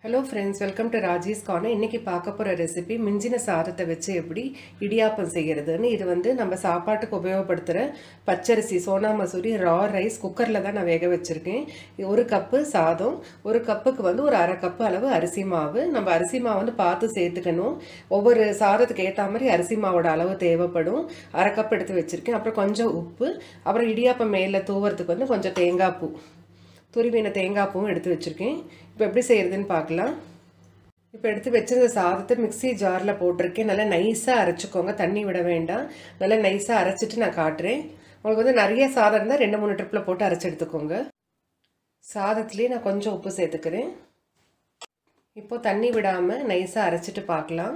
hello friends welcome to Raji's corner இன்றைக்கி பார்க்க போகிற ரெசிபி மிஞ்சின சாதத்தை வச்சு எப்படி இடியாப்பம் செய்கிறதுன்னு இது வந்து நம்ம சாப்பாட்டுக்கு உபயோகப்படுத்துகிற பச்சரிசி சோனா மசூரி ரா ரைஸ் குக்கரில் தான் நான் வேக வச்சுருக்கேன் ஒரு கப்பு சாதம் ஒரு கப்புக்கு வந்து ஒரு அரை கப்பு அளவு அரிசி மாவு நம்ம அரிசி மாவு வந்து பார்த்து சேர்த்துக்கணும் ஒவ்வொரு சாதத்துக்கு ஏற்ற மாதிரி அரிசி மாவோட அளவு தேவைப்படும் அரை கப் எடுத்து வச்சுருக்கேன் அப்புறம் கொஞ்சம் உப்பு அப்புறம் இடியாப்பம் மேலே தூவுறதுக்கு வந்து கொஞ்சம் தேங்காய் பூ துருவின தேங்காய் பூவும் எடுத்து வச்சுருக்கேன் இப்போ எப்படி செய்கிறதுன்னு பார்க்கலாம் இப்போ எடுத்து வச்சிருந்த சாதத்தை மிக்ஸி ஜாரில் போட்டிருக்கேன் நல்லா நைஸாக அரைச்சிக்கோங்க தண்ணி விட வேண்டாம் நல்லா நைஸாக அரைச்சிட்டு நான் காட்டுறேன் உங்களுக்கு வந்து நிறைய சாதம் இருந்தால் ரெண்டு மூணு ட்ரிப்பில் போட்டு அரைச்சி எடுத்துக்கோங்க சாதத்துலேயே நான் கொஞ்சம் உப்பு சேர்த்துக்கிறேன் இப்போது தண்ணி விடாமல் நைஸாக அரைச்சிட்டு பார்க்கலாம்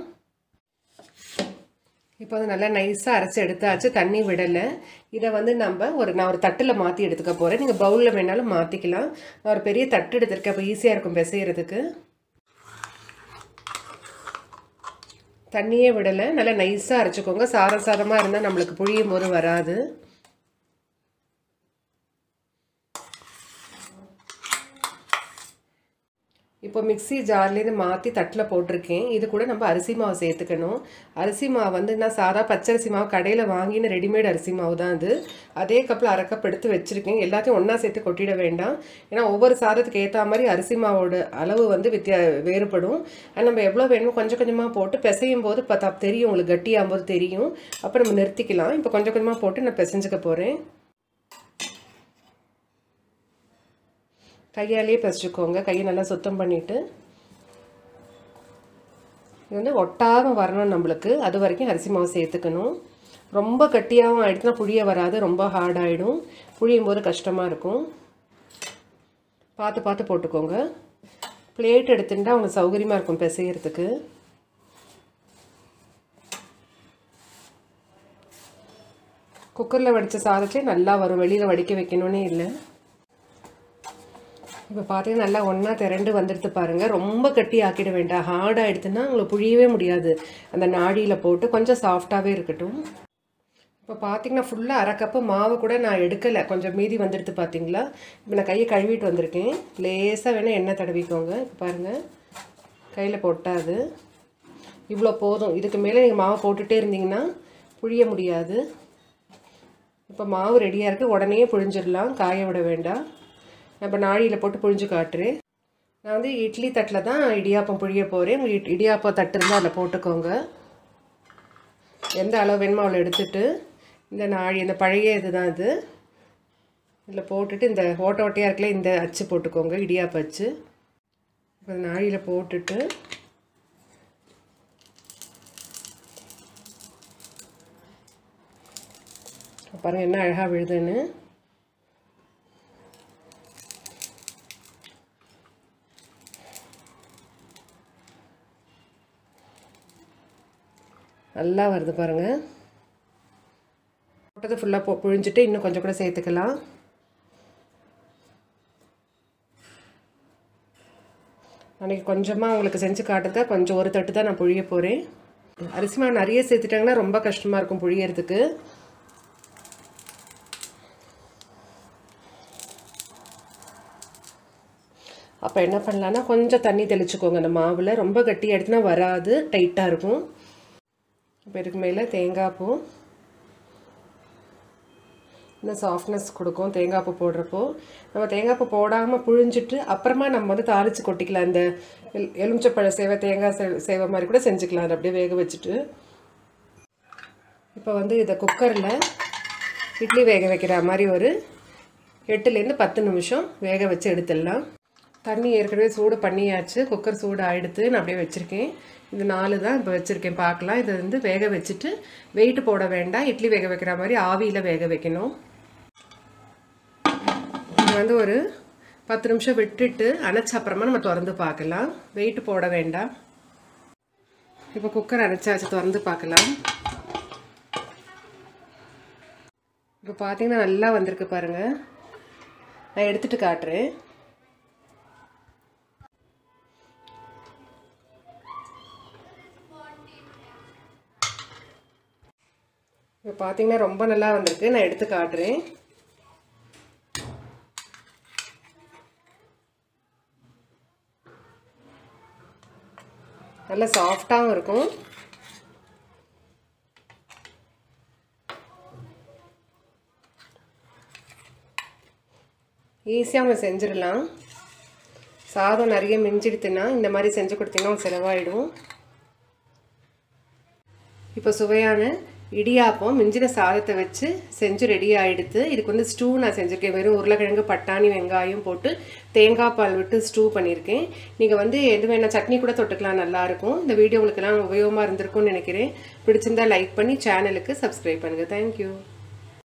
இப்போ வந்து நல்லா நைஸாக அரைச்சி எடுத்தாச்சு தண்ணி விடலை இதை வந்து நம்ம ஒரு நான் ஒரு தட்டில் மாற்றி எடுத்துக்க போகிறேன் நீங்கள் பவுலில் வேணாலும் மாற்றிக்கலாம் நான் ஒரு பெரிய தட்டு எடுத்திருக்கேன் அப்போ ஈஸியாக இருக்கும் பிசைகிறதுக்கு தண்ணியே விடலை நல்லா நைஸாக அரைச்சிக்கோங்க சாதம் சாதமாக இருந்தால் நம்மளுக்கு புழியும் போது வராது இப்போ மிக்ஸி ஜார்லேருந்து மாற்றி தட்டில் போட்டிருக்கேன் இது கூட நம்ம அரிசி மாவு சேர்த்துக்கணும் அரிசி மாவு வந்து நான் சாதா பச்சரிசி மாவு கடையில் வாங்கின ரெடிமேட் அரிசி மாவு தான் அது அதே கப்பில் அரை கப் எடுத்து வச்சுருக்கேன் எல்லாத்தையும் ஒன்றா சேர்த்து கொட்டிட வேண்டாம் ஏன்னா ஒவ்வொரு சாதத்துக்கு ஏற்ற மாதிரி அரிசி மாவோட அளவு வந்து வித்தியா வேறுபடும் நம்ம எவ்வளோ வேணுமோ கொஞ்சம் கொஞ்சமாக போட்டு பிசையும் போது பார்த்தா தெரியும் உங்களுக்கு கட்டியாகும் போது தெரியும் அப்போ நம்ம நிறுத்திக்கலாம் இப்போ கொஞ்சம் கொஞ்சமாக போட்டு நான் பிசைஞ்சுக்க போகிறேன் கையாலேயே பசிச்சுக்கோங்க கையை நல்லா சுத்தம் பண்ணிவிட்டு இது வந்து ஒட்டாமல் வரணும் நம்மளுக்கு அது வரைக்கும் அரிசி மாவு சேர்த்துக்கணும் ரொம்ப கட்டியாகவும் ஆகிடுச்சுன்னா புளிய வராது ரொம்ப ஹார்டாகிடும் புளியும் போது கஷ்டமாக இருக்கும் பார்த்து பார்த்து போட்டுக்கோங்க பிளேட் எடுத்துட்டா உங்களுக்கு சௌகரியமாக இருக்கும் பிசைகிறதுக்கு குக்கரில் வடித்த சாதத்துலேயே நல்லா வரும் வெளியில் வடிக்க வைக்கணுன்னே இல்லை இப்போ பார்த்தீங்கன்னா நல்லா ஒன்றா திரண்டு வந்துடுது பாருங்கள் ரொம்ப கட்டி ஆக்கிட வேண்டாம் ஹார்டாக எடுத்துன்னா உங்களுக்கு புழியவே முடியாது அந்த நாடியில் போட்டு கொஞ்சம் சாஃப்டாகவே இருக்கட்டும் இப்போ பார்த்தீங்கன்னா ஃபுல்லாக அரை கப்பு மாவு கூட நான் எடுக்கலை கொஞ்சம் மீதி வந்துடுது பார்த்தீங்களா இப்போ நான் கையை கழுவிட்டு வந்திருக்கேன் லேசாக வேணால் எண்ணெய் தடவிக்கோங்க இப்போ பாருங்கள் கையில் போட்டாது இவ்வளோ போதும் இதுக்கு மேலே நீங்கள் மாவு போட்டுகிட்டே இருந்தீங்கன்னா புழிய முடியாது இப்போ மாவு ரெடியாக இருக்குது உடனே புழிஞ்சிடலாம் காய விட வேண்டாம் இப்போ நாழியில் போட்டு புழிஞ்சு காட்டுறேன் நான் வந்து இட்லி தட்டில் தான் இடியாப்பம் புழிய போகிறேன் உங்கள் இடியாப்பம் தட்டு இருந்தால் அதில் போட்டுக்கோங்க எந்த அளவு வேணுமோ அவ்வளோ எடுத்துட்டு இந்த நாழி இந்த பழைய இது தான் இது இதில் போட்டுட்டு இந்த ஓட்ட ஓட்டையாக இருக்கல இந்த அச்சு போட்டுக்கோங்க இடியாப்ப அச்சு இப்போ நாழியில் போட்டுட்டு பாருங்கள் என்ன அழகாக விழுதுன்னு நல்லா வருது பாருங்கள் போட்டது ஃபுல்லாக பொ புழிஞ்சிட்டு இன்னும் கொஞ்சம் கூட சேர்த்துக்கலாம் அன்றைக்கி கொஞ்சமாக உங்களுக்கு செஞ்சு காட்டுறத கொஞ்சம் ஒரு தட்டு தான் நான் புழிய போகிறேன் அரிசி மாவு நிறைய சேர்த்துட்டாங்கன்னா ரொம்ப கஷ்டமாக இருக்கும் புழியறதுக்கு அப்போ என்ன பண்ணலான்னா கொஞ்சம் தண்ணி தெளிச்சுக்கோங்க அந்த மாவில் ரொம்ப கட்டி எடுத்துனா வராது டைட்டாக இருக்கும் இப்போ இதுக்கு மேலே தேங்காய் பூ இன்னும் சாஃப்ட்னஸ் கொடுக்கும் தேங்காய் பூ போடுறப்போ நம்ம தேங்காய் பூ போடாமல் புழிஞ்சிட்டு அப்புறமா நம்ம வந்து தாளித்து கொட்டிக்கலாம் இந்த எல் எலுமிச்சப்பழ சேவை தேங்காய் சே சேவை மாதிரி கூட செஞ்சுக்கலாம் அதை அப்படியே வேக வச்சுட்டு இப்போ வந்து இதை குக்கரில் இட்லி வேக வைக்கிற மாதிரி ஒரு எட்டுலேருந்து பத்து நிமிஷம் வேக வச்சு எடுத்துடலாம் தண்ணி ஏற்கனவே சூடு பண்ணியாச்சு குக்கர் சூடு ஆகிடுத்து நான் அப்படியே வச்சுருக்கேன் இது நாலு தான் இப்போ வச்சுருக்கேன் பார்க்கலாம் இதை வந்து வேக வச்சுட்டு வெயிட் போட வேண்டாம் இட்லி வேக வைக்கிற மாதிரி ஆவியில் வேக வைக்கணும் இது வந்து ஒரு பத்து நிமிஷம் விட்டுட்டு அணைச்ச அப்புறமா நம்ம திறந்து பார்க்கலாம் வெயிட் போட வேண்டாம் இப்போ குக்கர் அணைச்சாச்சு திறந்து பார்க்கலாம் இப்போ பார்த்தீங்கன்னா நல்லா வந்திருக்கு பாருங்கள் நான் எடுத்துகிட்டு காட்டுறேன் இப்போ பார்த்தீங்கன்னா ரொம்ப நல்லா வந்திருக்கு நான் எடுத்து காட்டுறேன் நல்லா சாஃப்டாகவும் இருக்கும் ஈஸியாக அவங்க செஞ்சிடலாம் சாதம் நிறைய மிஞ்சிடுத்துன்னா இந்த மாதிரி செஞ்சு கொடுத்தீங்கன்னா செலவாயிடும் இப்போ சுவையான இடியாப்பம் மிஞ்சின சாதத்தை வச்சு செஞ்சு ரெடி ஆகிடுது இதுக்கு வந்து ஸ்டூ நான் செஞ்சுருக்கேன் வெறும் உருளைக்கிழங்கு பட்டாணி வெங்காயம் போட்டு தேங்காய் பால் விட்டு ஸ்டூ பண்ணியிருக்கேன் நீங்கள் வந்து எது வேணால் சட்னி கூட தொட்டுக்கலாம் நல்லாயிருக்கும் இந்த வீடியோ உங்களுக்கெல்லாம் உபயோகமாக இருந்திருக்கும்னு நினைக்கிறேன் பிடிச்சிருந்தா லைக் பண்ணி சேனலுக்கு சப்ஸ்கிரைப் பண்ணுங்கள் தேங்க்யூ